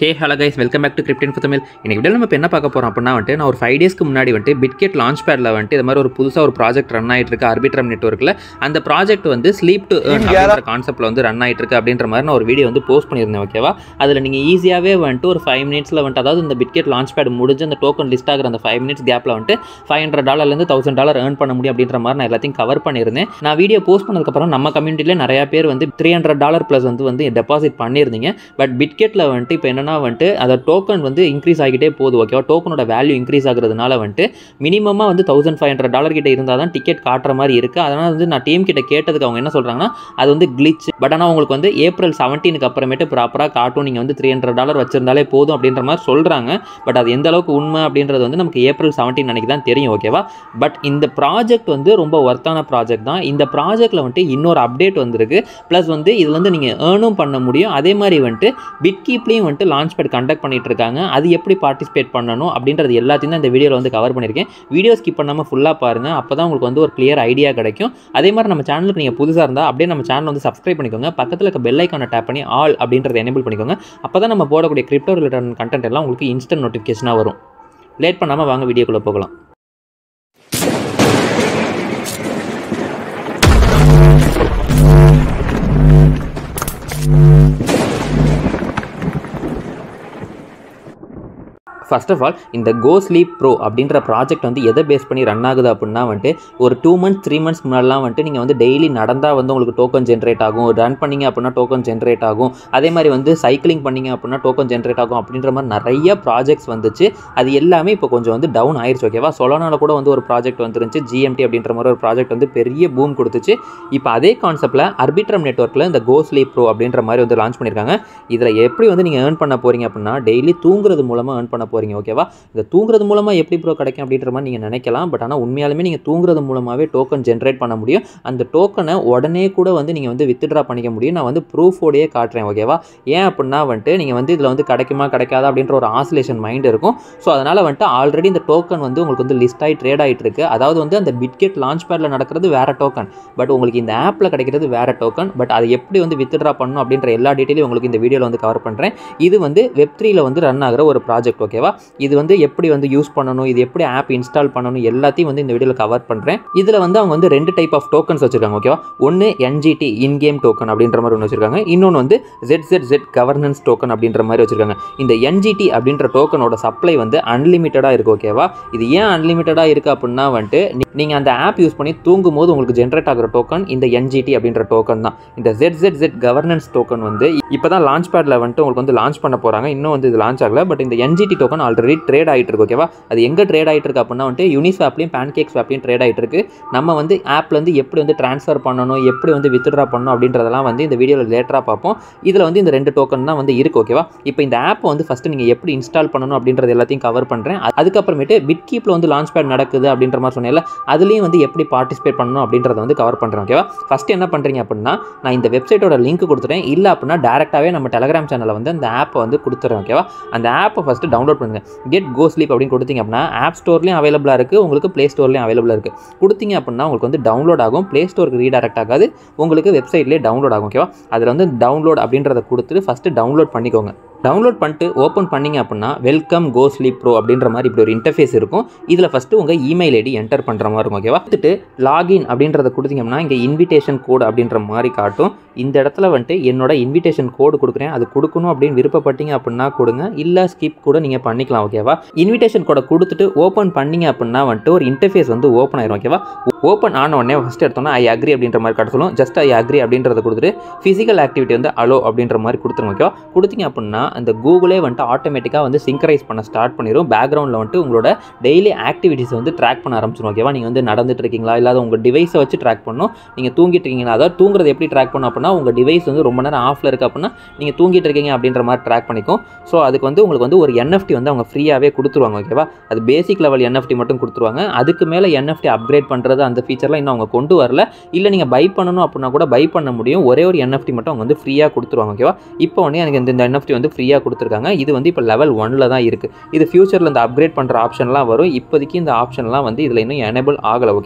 hey hello guys welcome back to கிரிப்டின் ஃபுத்தமில் இன்னைக்கு வீடியோ நம்ம இப்போ என்ன பார்க்க போகிறோம் அப்படின்னா வந்துட்டு நான் ஒரு ஃபைவ் டேஸ்க்கு முன்னாடி வந்துட்டு பிட்கெட் லான்ச் பேடில் வந்துட்டு இது மாதிரி ஒரு புதுசாக ஒரு ப்ராஜெக்ட் ரன் ஆகிட்டு இருக்கு ஆர்பிட்ரம் நெட்ஒர்க்கில் அந்த ப்ராஜெக்ட் வந்து ஸ்லீப் டு அப்படின்ற கான்செப்ட்டில் வந்து ரன் ஆகிட்டு இருக்கு அப்படின்ற மாதிரி நான் ஒரு வீடியோ வந்து போஸ்ட் பண்ணியிருந்தேன் ஓகேவா அதில் நீங்கள் ஈஸியாகவே வந்துட்டு ஒரு ஃபைவ் மினிட்ஸில் வந்துட்டு அதாவது இந்த பிட்கெட் லான்ச் பேட் முடிஞ்சு அந்த டோக்கன் லிஸ்ட் ஆகிற அந்த ஃபைவ் மினிட்ஸ் கேப்பில் வந்துட்டு ஃபைவ் ஹண்ட்ரட் டாலர்லேருந்து தௌசண்ட் டாலர் ஏர்ன் பண்ண முடியும் அப்படின்ற மாதிரி நான் எல்லாத்தையும் கவர் பண்ணியிருந்தேன் நான் வீடியோ போஸ்ட் பண்ணதுக்கப்புறம் நம்ம கம்யூனிட்டியில் நிறைய பேர் வந்து த்ரீ ஹண்ட்ரட் டாலர் ப்ளஸ் வந்து வந்து டெபாசிட் பண்ணியிருந்தீங்க பட் பிட்கெட்டில் வந்துட்டு இப்போ என்னன்னா வந்துட்டு அந்த டோக்கன் வந்து இன்க்ரீஸ் ஆகிட்டே போகுது ஓகேவா டோக்கனோட வேல்யூ இன்க்ரீஸ் ஆகுறதுனால வந்துட்டு மினிமமாக வந்து தௌசண்ட் ஃபைவ் ஹண்ட்ரட் டாலர் கிட்ட இருந்தால் தான் டிக்கெட் காட்டுற மாதிரி இருக்குது அதனால் வந்து நான் டீம் கிட்ட கேட்டதுக்கு அவங்க என்ன சொல்கிறாங்கன்னா அது வந்து கிளிச் பட் ஆனால் உங்களுக்கு வந்து ஏப்ரல் செவன்டீனுக்கு அப்புறமேட்டு ப்ராப்பராக காட்டும் நீங்கள் வந்து த்ரீ ஹண்ட்ரட் டாலர் வச்சிருந்தாலே போதும் அப்படின்ற மாதிரி சொல்கிறாங்க பட் அது எந்த அளவுக்கு உண்மை அப்படின்றது வந்து நமக்கு ஏப்ரல் செவன்டீன் அன்றைக்கி தான் தெரியும் ஓகேவா பட் இந்த ப்ராஜெக்ட் வந்து ரொம்ப ஒர்த்தான ப்ராஜெக்ட் தான் இந்த ப்ராஜெக்ட்டில் வந்துட்டு இன்னொரு அப்டேட் வந்திருக்கு ப்ளஸ் வந்து இதில் வந்து நீங்கள் ஏர்னும் பண்ண முடியும் அதே மாதிரி வந்துட்டு பிட்கீப்லேயும் வந்துட்டு லான்ச் பேட் கண்டக்ட் பண்ணிட்டு இருக்காங்க அது எப்படி பார்ட்டிசிபேட் பண்ணணும் அப்படின்றது எல்லாத்தையும் தான் இந்த வீடியோவில் வந்து கவர் பண்ணியிருக்கேன் வீடியோ ஸ்கிப் பண்ணாமல் ஃபுல்லாக பாருங்கள் அப்போ தான் உங்களுக்கு வந்து ஒரு கிளியர் ஐடியா கிடைக்கும் அதே மாதிரி நம்ம சேனலுக்கு நீங்கள் புதுசாக இருந்தால் அப்படியே நம்ம சேனல் வந்து சப்ஸ்கிரைப் பண்ணிக்கோங்க பக்கத்தில் இருக்க பெல் ஐக்கானை டேப் பண்ணி ஆல் அப்படின்றத எனேபிள் பண்ணிக்கோங்க அப்போ தான் நம்ம போடக்கூடிய கிரிப்டோ ரிலேட்டட் கண்டென்ட் எல்லாம் உங்களுக்கு இன்ஸ்டன்ட் நோட்டிஃபிகேஷனாக வரும் லேட் பண்ணாமல் வாங்க வீடியோக்குள்ளே போகலாம் ஃபர்ஸ்ட் ஆஃப் ஆல் இந்த கோ ஸ்லீப் ப்ரோ அப்படின்ற ப்ராஜெக்ட் வந்து எதை பேஸ் பண்ணி ரன் ஆகுது அப்படின்னா வந்துட்டு ஒரு டூ மந்த்ஸ் த்ரீ மந்த்ஸ் முன்னாடிலாம் வந்துட்டு நீங்கள் வந்து டெய்லி நடந்தால் வந்து உங்களுக்கு டோக்கன் ஜென்ரேட் ஆகும் ரன் பண்ணீங்க அப்படின்னா டோக்கன் ஜென்ரேட் ஆகும் அதே மாதிரி வந்து சைக்கிளிங் பண்ணீங்க அப்படின்னா டோக்கன் ஜென்ரேட் ஆகும் அப்படின்ற மாதிரி நிறைய ப்ராஜெக்ட்ஸ் வந்துச்சு அது எல்லாமே இப்போ கொஞ்சம் வந்து டவுன் ஆயிடுச்சு ஓகேவா சொலோனால கூட வந்து ஒரு ப்ராஜெக்ட் வந்துருந்துச்சு ஜிஎம்டி அப்படின்ற மாதிரி ஒரு ப்ராஜெக்ட் வந்து பெரிய பூம் கொடுத்துச்சு இப்போ அதே கான்செப்ட்டில் அர்பிட்ரம் நெட்ஒர்க்கில் இந்த கோ ஸ்லீப் ப்ரோ அப்படின்ற மாதிரி வந்து லான்ச் பண்ணியிருக்காங்க இதில் எப்படி வந்து நீங்கள் ஏர்ன் பண்ண போகிறீங்க அப்படின்னா டெய்லி தூங்குறது மூலமாக ஏர்ன் பண்ண போகிறீங்க ஓகேவா இந்த தூங்குறது மூலமாக எப்படி ப்ரோ கிடைக்கும் அப்படின்ற மாதிரி நீங்கள் நினைக்கலாம் பட் ஆனால் உண்மையாலுமே நீங்கள் தூங்குறது மூலமாகவே டோக்கன் ஜென்ரேட் பண்ண முடியும் அந்த டோக்கனை உடனே கூட வந்து நீங்கள் வந்து வித்ட்ரா பண்ணிக்க முடியும் நான் வந்து ப்ரூஃபோடையே காட்டுறேன் ஓகேவா ஏன் அப்படின்னா வந்துட்டு நீங்கள் வந்து இதில் வந்து கிடைக்குமா கிடைக்காதா அப்படின்ற ஒரு ஆசிலேஷன் மைண்ட் இருக்கும் ஸோ அதனால் வந்துட்டு ஆல்ரெடி இந்த டோக்கன் வந்து உங்களுக்கு வந்து லிஸ்ட் ஆகி ட்ரேட் ஆகிட்டு இருக்கு அதாவது வந்து அந்த பிட்கெட் லான்ச் பேடில் நடக்கிறது வேறு டோக்கன் பட் உங்களுக்கு இந்த ஆப்பில் கிடைக்கிறது வேறு டோக்கன் பட் அதை எப்படி வந்து வித்ட்ரா பண்ணணும் அப்படின்ற எல்லா டீட்டெயிலும் உங்களுக்கு இந்த வீடியோவில் வந்து கவர் பண்ணுறேன் இது வந்து வெப் த்ரீல வந்து ரன் ஆகிற ஒரு ப்ராஜெக்ட் ஓகேவா இது வந்து எப்படி வந்து யூஸ் பண்ணணும் இது எப்படி ஆப் இன்ஸ்டால் பண்ணணும் எல்லாத்தையும் வந்து இந்த வீடியோவில் கவர் பண்ணுறேன் இதில் வந்து அவங்க வந்து ரெண்டு டைப் ஆஃப் டோக்கன்ஸ் வச்சிருக்காங்க ஓகேவா ஒன்று என்ஜிடி இன் கேம் டோக்கன் அப்படின்ற மாதிரி ஒன்று வச்சிருக்காங்க இன்னொன்று வந்து jet jet jet governance token அப்படின்ற மாதிரி வச்சிருக்காங்க இந்த என்ஜிடி அப்படின்ற டோக்கனோட சப்ளை வந்து அன்லிமிட்டடாக இருக்குது ஓகேவா இது ஏன் அன்லிமிட்டடாக இருக்குது அப்படின்னா வந்துட்டு நீங்கள் அந்த ஆப் யூஸ் பண்ணி தூங்கும் போது உங்களுக்கு ஜென்ரேட் ஆகிற டோக்கன் இந்த என்ஜிடி அப்படின்ற டோக்கன் தான் இந்த jet jet jet governance token வந்து இப்போ தான் லான்ச் பேடில் வந்துட்டு உங்களுக்கு வந்து லான்ச் பண்ண போகிறாங்க இன்னும் வந்து இது லான்ச் ஆகல பட் இந்த என்ஜிடி டோக்கன் ஆல்ரெடி ட்ரேட் ஆகிட்டு இருக்கு ஓகேவா அது எங்கே ட்ரேட் ஆகிட்டு இருக்கு அப்படின்னா வந்துட்டு யூனிஸ் ஆப்லையும் பேன் கேக்ஸ் ஆப்லையும் ட்ரேட் ஆகிட்டு இருக்கு நம்ம வந்து ஆப்லேருந்து எப்படி வந்து ட்ரான்ஸ்ஃபர் பண்ணணும் எப்படி வந்து வித்ட்ரா பண்ணணும் அப்படின்றதெல்லாம் வந்து இந்த வீடியோவில் லேட்டராக பார்ப்போம் இதில் வந்து இந்த ரெண்டு டோக்கன் தான் வந்து இருக்கு ஓகேவா இப்போ இந்த ஆப்பை வந்து ஃபஸ்ட்டு நீங்கள் எப்படி இன்ஸ்டால் பண்ணணும் அப்படின்றது எல்லாத்தையும் கவர் பண்ணுறேன் அதுக்கப்புறமேட்டு பிட்கீப்பில் வந்து லான்ச் பேட் நடக்குது அப்படின்ற மாதிரி சொன்னேன்ல அதுலேயும் வந்து எப்படி பார்ட்டிசிபேட் பண்ணணும் அப்படின்றத வந்து கவர் பண்ணுறேன் ஓகேவா ஃபஸ்ட்டு என்ன பண்ணுறீங்க அப்படின்னா நான் இந்த வெப்சைட்டோட லிங்க் கொடுத்துட்டேன் இல்லை அப்படின்னா டேரெக்டாகவே நம்ம டெலகிராம் சேனலில் வந்து அந்த ஆப்பை வந்து கொடுத்துறேன் ஓகேவா அந்த ஆப்பை ஃபஸ்ட்டு டவுன்லோட் பண்ணுங்கள் கெட் கோ ஸ்லீப் அப்படின்னு கொடுத்தீங்க அப்படின்னா ஆப் ஸ்டோர்லேயும் அவைலபிளாக இருக்குது உங்களுக்கு ப்ளே ஸ்டோர்லேயும் அவைலபிளாக இருக்குது கொடுத்தீங்க அப்படின்னா உங்களுக்கு வந்து டவுன்லோட் ஆகும் ப்ளே ஸ்டோருக்கு ரீடைரக்ட் ஆகாது உங்களுக்கு வெப்சைட்லேயே டவுன்லோட் ஆகும் ஓகேவா அதில் வந்து டவுன்லோட் அப்படின்றத கொடுத்துட்டு ஃபஸ்ட்டு டவுன்லோட் பண்ணிக்கோங்க டவுன்லோட் பண்ணிட்டு ஓப்பன் பண்ணிங்க அப்படின்னா வெல்கம் கோ ஸ்லீப் ப்ரோ அப்படின்ற மாதிரி இப்படி ஒரு இன்டர்ஃபேஸ் இருக்கும் இதில் ஃபஸ்ட்டு உங்கள் இமெயில் ஐடி என்டர் பண்ணுற மாதிரி இருக்கும் ஓகேவா வந்துட்டு லாகின் அப்படின்றத கொடுத்தீங்கன்னா இங்கே இன்விடேஷன் கோடு அப்படின்ற மாதிரி காட்டும் இந்த இடத்துல வந்துட்டு என்னோட இன்விடேஷன் கோடு கொடுக்குறேன் அது கொடுக்கணும் அப்படின்னு விருப்பப்பட்டீங்க அப்படின்னா கொடுங்க இல்லை ஸ்கிப் கூட நீங்கள் பண்ணிக்கலாம் ஓகேவா இன்விடேஷன் கோடை கொடுத்துட்டு ஓப்பன் பண்ணிங்க அப்படின்னா வந்துட்டு ஒரு இன்டர்ஃபேஸ் வந்து ஓப்பன் ஆயிரும் ஓகேவா ஓப்பன் ஆன உடனே ஃபஸ்ட் எடுத்தோம்னா ஐ அக்ரி அப்படின்ற மாதிரி காட்ட சொல்லும் ஜஸ்ட் ஐ அக்ரி அப்படின்றத கொடுத்துட்டு ஃபிசிக்கல் ஆக்டிவிட்டி வந்து அலோ அப்படின்ற மாதிரி கொடுத்துருங்க ஓகேவா கொடுத்தீங்க அப்படின்னா அந்த கூகுளே வந்துட்டு ஆட்டோமேட்டிக்காக வந்து சிங்க்ரைஸ் பண்ண ஸ்டார்ட் பண்ணிடும் பேக்ரவுண்டில் வந்துட்டு உங்களோட டெய்லி ஆக்டிவிட்டிஸ் வந்து ட்ராக் பண்ண ஆரம்பிச்சிடும் ஓகேவா நீங்கள் வந்து நடந்துட்டு இருக்கீங்களா இல்லாத உங்கள் டிவைஸை வச்சு ட்ராக் பண்ணணும் நீங்கள் தூங்கிட்டு இருக்கீங்களா அதாவது தூங்குறது எப்படி ட்ராக் பண்ணும் அப்படின்னா உங்கள் டிவைஸ் வந்து ரொம்ப நேரம் ஆஃபில் இருக்குது அப்படின்னா நீங்கள் தூங்கிட்டு இருக்கீங்க அப்படின்ற மாதிரி ட்ராக் பண்ணிக்கும் ஸோ அதுக்கு வந்து உங்களுக்கு வந்து ஒரு என்எஃப்டி வந்து அவங்க ஃப்ரீயாகவே கொடுத்துருவாங்க ஓகேவா அது பேசிக் லெவல் என்எஃப்டி மட்டும் கொடுத்துருவாங்க அதுக்கு மேலே என்எஃப்டி அப்கிரேட் பண்ணுறது அந்த ஃபீச்சர்லாம் இன்னும் அவங்க கொண்டு வரல இல்லை நீங்கள் பை பண்ணணும் அப்படின்னா கூட பை பண்ண முடியும் ஒரே ஒரு என்எஃப்டி மட்டும் அவங்க வந்து ஃப்ரீயாக கொடுத்துருவாங்க ஓகேவா இப்போ வந்து எனக்கு இந்த என்எஃப்டி வந்து ஃப்ரீயாக கொடுத்துருக்காங்க இது வந்து இப்போ லெவல் ஒனில் தான் இருக்குது இது ஃபியூச்சரில் இந்த அப்கிரேட் பண்ணுற ஆப்ஷன்லாம் வரும் இப்போதைக்கு இந்த ஆப்ஷன்லாம் வந்து இதில் இன்னும் எனேபிள் ஆகலை ஓகேவா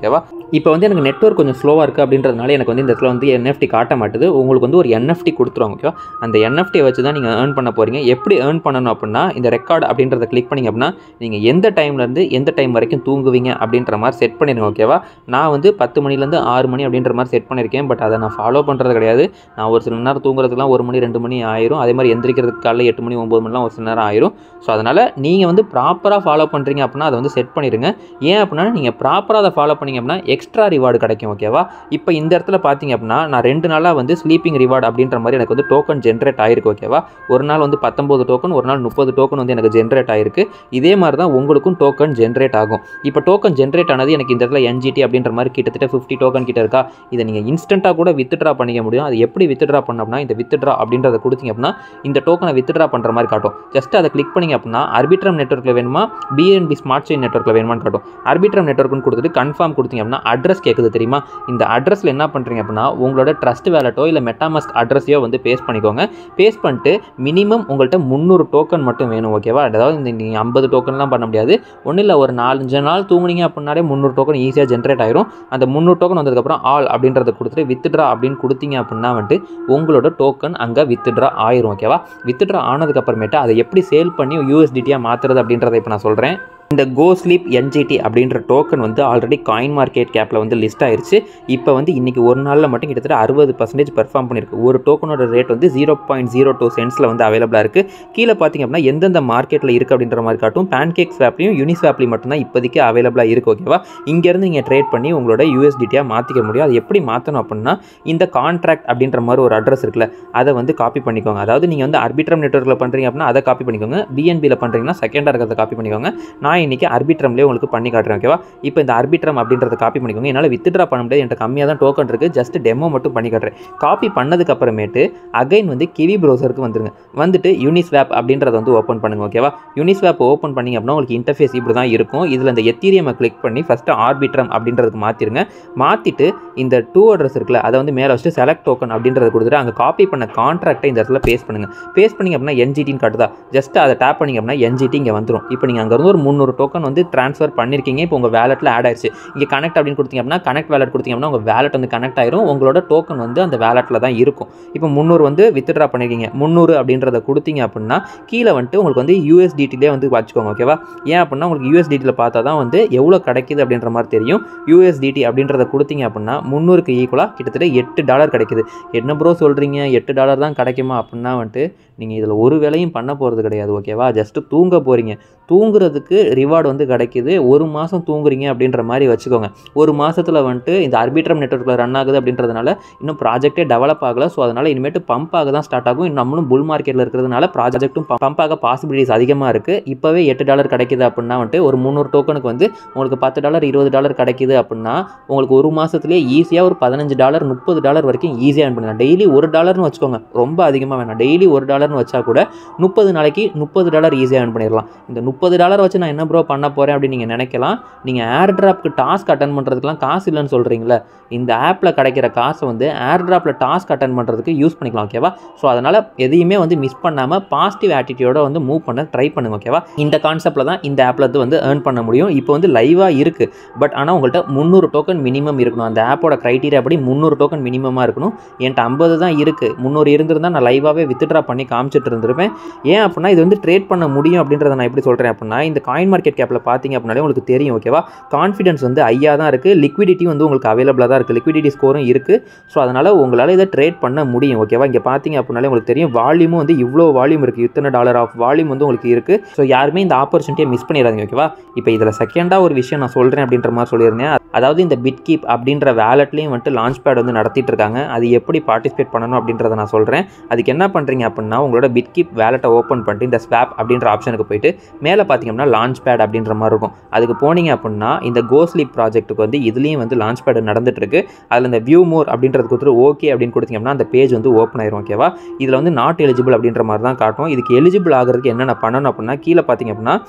இப்போ வந்து எனக்கு நெட்ஒர்க் கொஞ்சம் ஸ்லோவாக இருக்குது அப்படின்றதுனால எனக்கு வந்து இந்த இடத்துல வந்து என்எஃப்டி காட்ட மாட்டுது உங்களுக்கு வந்து ஒரு என்எஃப்டி கொடுத்துருவாங்க ஓகேவா அந்த என்எஃப்டியை வச்சு தான் நீங்கள் ஏர்ன் பண்ண போகிறீங்க எப்படி ஏர்ன் பண்ணணும் அப்படின்னா இந்த ரெக்கார்டு அப்படின்றத கிளிக் பண்ணிங்க அப்படின்னா நீங்கள் எந்த டைம்லேருந்து எந்த டைம் வரைக்கும் தூங்குவீங்க அப்படின்ற மாதிரி செட் பண்ணிடுங்க ஓகேவா நான் வந்து பத்து மணிலேருந்து ஆறு மணி அப்படின்ற மாதிரி செட் பண்ணியிருக்கேன் பட் அதை நான் ஃபாலோ பண்ணுறது கிடையாது நான் ஒரு சில நேரம் தூங்குறதுக்குலாம் ஒரு மணி ரெண்டு மணி ஆயிரும் அதே மாதிரி எந்திரிக்கிறதுக்கு காலைல எட்டு மணி ஒம்பது மணிலாம் ஒரு சில நேரம் ஆயிரும் ஸோ அதனால் நீங்கள் வந்து ப்ராப்பராக ஃபாலோ பண்ணுறீங்க அப்படின்னா அதை வந்து செட் பண்ணிடுங்க ஏன் அப்படின்னா நீங்கள் ப்ராப்பராக அதை ஃபாலோ பண்ணிங்க அப்படின்னா எக்ஸ்ட்ரா ரிவார்டு கிடைக்கும் ஓகேவா இப்போ இந்த இடத்துல பார்த்தீங்க அப்படின்னா நான் ரெண்டு நாளாக வந்து ஸ்லீப்பிங் ரிவார்டு அப்படின்ற மாதிரி எனக்கு வந்து டோக்கன் ஜென்ரேட் ஆயிருக்கு ஓகேவா ஒரு நாள் வந்து பத்தொம்போது டோக்கன் ஒரு நாள் முப்பது டோக்கன் வந்து எனக்கு ஜென்ரேட் ஆயிருக்கு இதே மாதிரி தான் உங்களுக்கும் டோக்கன் ஜென்ரேட் ஆகும் இப்போ டோக்கன் ஜென்ரேட் ஆனது எனக்கு இந்த இடத்துல என்ஜிடி அப்படின்ற மாதிரி கிட்டத்தட்ட ஃபிஃப்டி டோக்கன் கிட்ட இருக்கா இதை நீங்கள் இன்ஸ்டண்ட்டாக கூட வித்ட்ரா பண்ணிக்க முடியும் அது எப்படி வித்ட்ரா பண்ணோம்னா இந்த வித்ட்ரா அப்படின்றத கொடுத்தீங்க அப்படின்னா இந்த டோக்கனை வித்ட்ரா பண்ணுற மாதிரி காட்டும் ஜஸ்ட் அதை கிளிக் பண்ணிங்க அப்படின்னா அர்பிட்ரம் நெட்ஒர்க்கில் வேணுமா பிஎன்பி ஸ்மார்ட் செயின் நெட்ஒர்க்கில் வேணுமான்னு காட்டும் அர்பிட்ரம் நெட்ஒர்க்னு கொடுத்துட்டு கன்ஃபார்ம் கொடுத்தீங்க அப்படின்னா அட்ரஸ் கேட்குது தெரியுமா இந்த அட்ரஸில் என்ன பண்ணுறீங்க அப்படின்னா உங்களோட ட்ரஸ்ட் வேலட்டோ இல்லை மெட்டாமாஸ்க் அட்ரஸையோ வந்து பேஸ்ட் பண்ணிக்கோங்க பேஸ்ட் பண்ணிட்டு மினிமம் உங்கள்கிட்ட முந்நூறு டோக்கன் மட்டும் வேணும் ஓகேவா அதாவது இந்த நீங்கள் ஐம்பது டோக்கன்லாம் பண்ண முடியாது ஒன்றும் இல்லை ஒரு நாலஞ்சு நாள் தூங்குனீங்க அப்படின்னாலே முந்நூறு டோக்கன் ஈஸியாக ஜென்ரேட் ஆயிரும் அந்த முந்நூறு டோக்கன் வந்ததுக்கப்புறம் ஆல் அப்படின்றத கொடுத்துட்டு வித்ட்ரா அப்படின்னு கொடுத்தீங்க அப்படின்னா வந்துட்டு உங்களோட டோக்கன் அங்கே வித்ட்ரா ஆயிரும் ஓகேவா வித்ட்ரா ஆனதுக்கப்புறமேட்டு அதை எப்படி சேல் பண்ணி யூஎஸ்டிடியாக மாற்றுறது அப்படின்றத இப்போ நான் சொல்கிறேன் இந்த கோ ஸ்லீப் என்ஜிடி அப்படின்ற டோக்கன் வந்து ஆல்ரெடி காயின் மார்க்கெட் கேப்பில் வந்து லிஸ்ட் ஆயிருச்சு இப்போ வந்து இன்றைக்கி ஒரு நாளில் மட்டும் கிட்டத்தட்ட அறுபது பர்சன்டேஜ் பெர்ஃபார்ம் பண்ணியிருக்கு ஒரு டோக்கனோட ரேட் வந்து ஜீரோ பாயிண்ட் ஜீரோ டூ சென்ஸில் வந்து அவைலபிளாக இருக்குது கீழே பார்த்தீங்க அப்படின்னா எந்தெந்த மார்க்கெட்டில் இருக்குது அப்படின்ற மாதிரி காட்டும் பேன்கேக் ஸ்வாப்லையும் யூனிஸ்வாப்லையும் மட்டும்தான் இப்போதைக்கு அவைலபிளாக இருக்குது ஓகேவா இங்கேருந்து நீங்கள் ட்ரேட் பண்ணி உங்களோட யூஎஸ்டிடியாக மாற்றிக்க முடியும் அது எப்படி மாற்றணும் அப்படின்னா இந்த கான்ட்ராக்ட் அப்படின்ற மாதிரி ஒரு அட்ரஸ் இருக்குல்ல அதை வந்து காப்பி பண்ணிக்கோங்க அதாவது நீங்கள் வந்து அர்பிட்ரம் நெட்ஒர்க்கில் பண்ணுறீங்க அப்படின்னா அதை காப்பி பண்ணிக்கோங்க பிஎன்பியில் பண்ணுறீங்கன்னா செகண்டாக இருக்கிறத காப்பி பண்ணிக்கோங்க நான் இன்றைக்கி அர்பிட்ரம்லேயே உங்களுக்கு பண்ணி காட்டுறேன் ஓகேவா இப்போ இந்த அர்பிட்ரம் அப்படின்றத காப்பி பண்ணிக்கோங்க என்னால் வித்ட்ரா பண்ண முடியாது என்கிட்ட கம்மியாக தான் டோக்கன் இருக்குது ஜஸ்ட் டெமோ மட்டும் பண்ணி காட்டுறேன் காப்பி பண்ணதுக்கு அப்புறமேட்டு அகைன் வந்து கிவி ப்ரௌசருக்கு வந்துருங்க வந்துட்டு யூனிஸ்வாப் அப்படின்றத வந்து ஓப்பன் பண்ணுங்க ஓகேவா யூனிஸ்வாப் ஓப்பன் பண்ணிங்க அப்படின்னா உங்களுக்கு இன்டர்ஃபேஸ் இப்படி தான் இருக்கும் இதில் இந்த எத்தீரியமை கிளிக் பண்ணி ஃபஸ்ட்டு ஆர்பிட்ரம் அப்படின்றதுக்கு மாற்றிருங்க மாற்றிட்டு இந்த டூ அட்ரஸ் இருக்குல்ல அதை வந்து மேலே வச்சுட்டு செலக்ட் டோக்கன் அப்படின்றத கொடுத்துட்டு அங்கே காப்பி பண்ண கான்ட்ராக்டை இந்த இடத்துல பேஸ்ட் பண்ணுங்கள் பேஸ்ட் பண்ணிங்க அப்படின்னா என்ஜிடின்னு காட்டுதா ஜஸ்ட் அதை டேப் பண்ணிங்க அப்படின்னா என்ஜிடி இங்கே வந்துடும் இப்போ நீங்கள் அங்கேருந்து ஒரு முந்நூறு டோக்கன் வந்து ட்ரான்ஸ்ஃபர் பண்ணியிருக்கீங்க இப்போ உங்கள் வேலெட்டில் ஆட் ஆயிடுச்சு இங்கே கனெக்ட் அப்படின்னு கொடுத்தீங்க அப்படின்னா கனெக்ட் வேலட் கொடுத்தீங்க அப்படின்னா உங்கள் வேலட் வந்து கனெக்ட் ஆயிரும் உங்களோட டோக்கன் வந்து அந்த வேலெட்டில் தான் இருக்கும் இப்போ முந்நூறு வந்து வித்ட்ரா பண்ணியிருக்கீங்க முந்நூறு அப்படின்றத கொடுத்தீங்க அப்படின்னா கீழே வந்துட்டு உங்களுக்கு வந்து யூஎஸ்டிடிலே வந்து வச்சுக்கோங்க ஓகேவா ஏன் அப்படின்னா உங்களுக்கு யூஎஸ்டிடியில் பார்த்தா தான் வந்து எவ்வளோ கிடைக்குது அப்படின்ற மாதிரி தெரியும் யூஎஸ்டிடி அப்படின்றத கொடுத்தீங்க அப்படின்னா முந்நூறுக்கு ஈக்குவலாக கிட்டத்தட்ட எட்டு டாலர் கிடைக்குது என்ன ப்ரோ சொல்கிறீங்க எட்டு டாலர் தான் கிடைக்குமா அப்படின்னா வந்துட்டு நீங்கள் இதில் ஒரு வேலையும் பண்ண போகிறது கிடையாது ஓகேவா ஜஸ்ட்டு தூங்க போகிறீங்க தூங்குறதுக்கு ரிவார்டு வந்து கிடைக்குது ஒரு மாதம் தூங்குறீங்க அப்படின்ற மாதிரி வச்சுக்கோங்க ஒரு மாதத்தில் வந்துட்டு இந்த அர்பிட்ரம் நெட்ஒர்க்கில் ரன் ஆகுது அப்படின்றதுனால இன்னும் ப்ராஜெக்ட்டே டெவலப் ஆகலை ஸோ அதனால் இனிமேட்டு பம்ப் ஆக தான் ஸ்டார்ட் ஆகும் இன்னும் நம்மளும் புல் மார்க்கெட்டில் இருக்கிறதுனால ப்ராஜெக்ட்டும் பம்ப் ஆக பாசிபிலிட்டிஸ் அதிகமாக இருக்குது இப்போவே எட்டு டாலர் கிடைக்குது அப்படின்னா வந்துட்டு ஒரு முந்நூறு டோக்கனுக்கு வந்து உங்களுக்கு பத்து டாலர் இருபது டாலர் கிடைக்குது அப்படின்னா உங்களுக்கு ஒரு மாதத்துலேயே ஈஸியாக ஒரு பதினஞ்சு டாலர் முப்பது டாலர் வரைக்கும் ஈஸியாக earn பண்ணலாம் டெய்லி ஒரு டாலர்னு வச்சுக்கோங்க ரொம்ப அதிகமாக வேணாம் டெய்லி ஒரு டாலர்னு வச்சா கூட முப்பது நாளைக்கு முப்பது டாலர் ஈஸியாக earn பண்ணிடலாம் இந்த முப்பது டாலர் வச்சு நான் என்ன ப்ரோ பண்ண போகிறேன் அப்படின்னு நீங்கள் நினைக்கலாம் நீங்கள் ஏர் ட்ராப்க்கு டாஸ்க் அட்டன் பண்ணுறதுக்குலாம் காசு இல்லைன்னு சொல்கிறீங்களே இந்த ஆப்பில் கிடைக்கிற காசை வந்து ஏர் ட்ராப்பில் டாஸ்க் அட்டன் பண்ணுறதுக்கு யூஸ் பண்ணிக்கலாம் ஓகேவா ஸோ அதனால் எதையுமே வந்து மிஸ் பண்ணாமல் பாசிட்டிவ் ஆட்டிடியூட வந்து மூவ் பண்ண ட்ரை பண்ணுங்க ஓகேவா இந்த கான்செப்ட்டில் தான் இந்த ஆப்பில் வந்து வந்து ஏர்ன் பண்ண முடியும் இப்போ வந்து லைவாக இருக்குது பட் ஆனால் உங்கள்கிட்ட முந்நூறு டோக்கன் மினிமம் இருக்கணும் அந்த ஆப்போட க்ரைட்டீரியா படி முந்நூறு டோக்கன் மினிமமாக இருக்கணும் என்கிட்ட ஐம்பது தான் இருக்குது முந்நூறு இருந்திருந்தால் நான் லைவாகவே வித்ட்ரா பண்ணி காமிச்சிட்டு இருந்திருப்பேன் ஏன் அப்படின்னா இது வந்து ட்ரேட் பண்ண முடியும் அப்படின்றத நான் எப்படி சொல்கிறேன் அப்படின்னா இந்த காயின் மார்க்கெட் கேப்பில் பார்த்தீங்க அப்படின்னாலே உங்களுக்கு தெரியும் ஓகேவா கான்ஃபிடன்ஸ் வந்து ஐயா தான் இருக்குது லிக்விடிட்டி வந்து உங்களுக்கு அவைலபிளாக தான் இருக்குது லிக்விடிட்டி ஸ்கோரும் இருக்குது ஸோ அதனால் உங்களால் இதை ட்ரேட் பண்ண முடியும் ஓகேவா இங்கே பார்த்தீங்க அப்படின்னாலே உங்களுக்கு தெரியும் வால்யூமும் வந்து இவ்வளோ வால்யூம் இருக்குது இத்தனை டாலர் ஆஃப் வால்யூம் வந்து உங்களுக்கு இருக்குது ஸோ யாருமே இந்த ஆப்பர்ச்சுனிட்டியை மிஸ் பண்ணிடாதீங்க ஓகேவா இப்போ இதில் செகண்டாக ஒரு விஷயம் நான் சொல்கிறேன் அப்படின்ற மாதிரி சொல்லியிருந்தேன் அதாவது இந்த பிட்கீப் அப்படின்ற வேலட்லேயும் வந்துட்டு லான்ச் பேட் வந்து நடத்திட்டு இருக்காங்க அது எப்படி பார்ட்டிசிபேட் பண்ணணும் அப்படின்றத நான் சொல்கிறேன் அதுக்கு என்ன பண்ணுறீங்க அப்படின்னா உங்களோட பிட்கீப் வேலட்டை ஓப்பன் பண்ணிட்டு இந்த ஸ்வாப் அப்படின்ற ஆப்ஷனுக்கு போயிட்டு மேலே பார்த்தீங்கன்னா லான்ச் பேட் அப்படின்ற மாதிரி இருக்கும் அதுக்கு போனீங்க அப்படின்னா இந்த கோஸ்லீப் ப்ராஜெக்ட்டுக்கு வந்து இதுலேயும் வந்து லான்ச் பேட் நடந்துட்டு இருக்கு அதில் இந்த வியூ மோர் அப்படின்றது கொடுத்துட்டு ஓகே அப்படின்னு கொடுத்தீங்க அப்படின்னா அந்த பேஜ் வந்து ஓப்பன் ஆயிரும் ஓகேவா இதில் வந்து நாட் எலிஜிபிள் அப்படின்ற மாதிரி தான் காட்டும் இதுக்கு எலிஜிபிள் ஆகிறதுக்கு என்னென்ன பண்ணணும் அப்படின்னா கீழே பார்த்தீங்க அப்படின்னா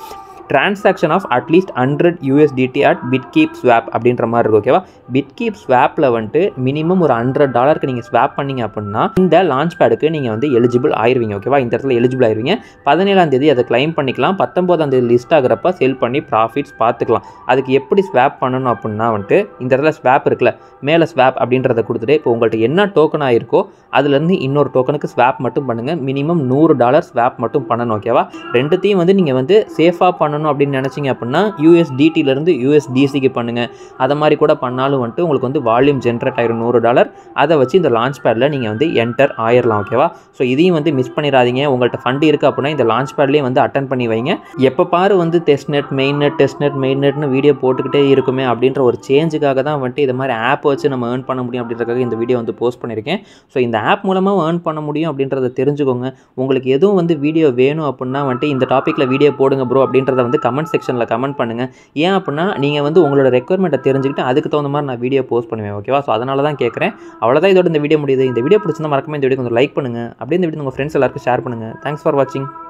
transaction of at least hundred USDT at Bitkeep swap அப்படின்ற மாதிரி இருக்கும் ஓகேவா பிட்கீப் ஸ்வாப்பில் வந்துட்டு மினிமம் ஒரு ஹண்ட்ரட் டாலருக்கு நீங்கள் ஸ்வாப் பண்ணீங்க அப்படின்னா இந்த லான்ச் பேடுக்கு நீங்கள் வந்து எலிஜிபிள் ஆயிருவீங்க ஓகேவா இந்த இடத்துல எலிஜிபிள் ஆயிருவீங்க பதினேழாம் தேதி அதை கிளைம் பண்ணிக்கலாம் பத்தொம்போதாம் தேதி லிஸ்ட் ஆகிறப்ப செல் பண்ணி ப்ராஃபிட்ஸ் பார்த்துக்கலாம் அதுக்கு எப்படி ஸ்வாப் பண்ணணும் அப்படின்னா வந்துட்டு இந்த இடத்துல ஸ்வாப் இருக்குல்ல மேலே ஸ்வாப் அப்படின்றத கொடுத்துட்டு இப்போ உங்கள்கிட்ட என்ன டோக்கன் ஆயிருக்கோ அதுலேருந்து இன்னொரு டோக்கனுக்கு ஸ்வாப் மட்டும் பண்ணுங்கள் மினிமம் நூறு டாலர் ஸ்வாப் மட்டும் பண்ணணும் ஓகேவா ரெண்டுத்தையும் வந்து நீங்கள் வந்து சேஃபாக பண்ணணும் அப்படின்னு நினச்சிங்க அப்படின்னா யூஎஸ்டிடிலேருந்து யூஎஸ்டிசிக்கு பண்ணுங்கள் அதை மாதிரி கூட பண்ணாலும் வந்துட்டு உங்களுக்கு வந்து வால்யூம் ஜென்ரேட் ஆயிரும் நூறு டாலர் அதை வச்சு இந்த லான்ச் பேடில் நீங்கள் வந்து என்டர் ஆயிரலாம் ஓகேவா ஸோ இதையும் வந்து மிஸ் பண்ணிடாதீங்க உங்கள்கிட்ட ஃபண்ட் இருக்குது அப்படின்னா இந்த லான்ச் பேட்லேயே வந்து அட்டன் பண்ணி வைங்க எப்போ பாரு வந்து test net main net test net main நெட்னு வீடியோ போட்டுக்கிட்டே இருக்குமே அப்படின்ற ஒரு சேஞ்சுக்காக தான் வந்துட்டு இது மாதிரி ஆப் வச்சு நம்ம ஏர்ன் பண்ண முடியும் அப்படின்றதுக்காக இந்த வீடியோ வந்து போஸ்ட் பண்ணியிருக்கேன் ஸோ இந்த ஆப் மூலமாக ஏர்ன் பண்ண முடியும் அப்படின்றத தெரிஞ்சுக்கோங்க உங்களுக்கு எதுவும் வந்து வீடியோ வேணும் அப்படின்னா வந்துட்டு இந்த டாப்பிக்கில் வீடியோ போடுங்க ப்ரோ அப்படின்றத வந்து கமெண்ட் செக்ஷனில் கமெண்ட் பண்ணுங்கள் ஏன் அப்படின்னா நீங்கள் வந்து உங்களோட ரெக்குவயர்மெண்ட்டை தெரிஞ்சுக்கிட்டு அதுக்கு தகுந்த மாதிரி நான் வீடியோ போஸ்ட் பண்ணுவேன் ஓகேவா ஸோ அதனால தான் கேட்குறேன் அவ்வளோதான் இதோட இந்த வீடியோ முடியுது இந்த வீடியோ பிடிச்சிருந்தா மறக்காம இந்த வீடியோ கொஞ்சம் லைக் பண்ணுங்கள் அப்படியே இந்த வீடியோ உங்கள் ஃப்ரெண்ட்ஸ் எல்லாருக்கும் ஷேர் பண்ணுங்கள் தேங்க்ஸ் ஃபார் வாட்சிங்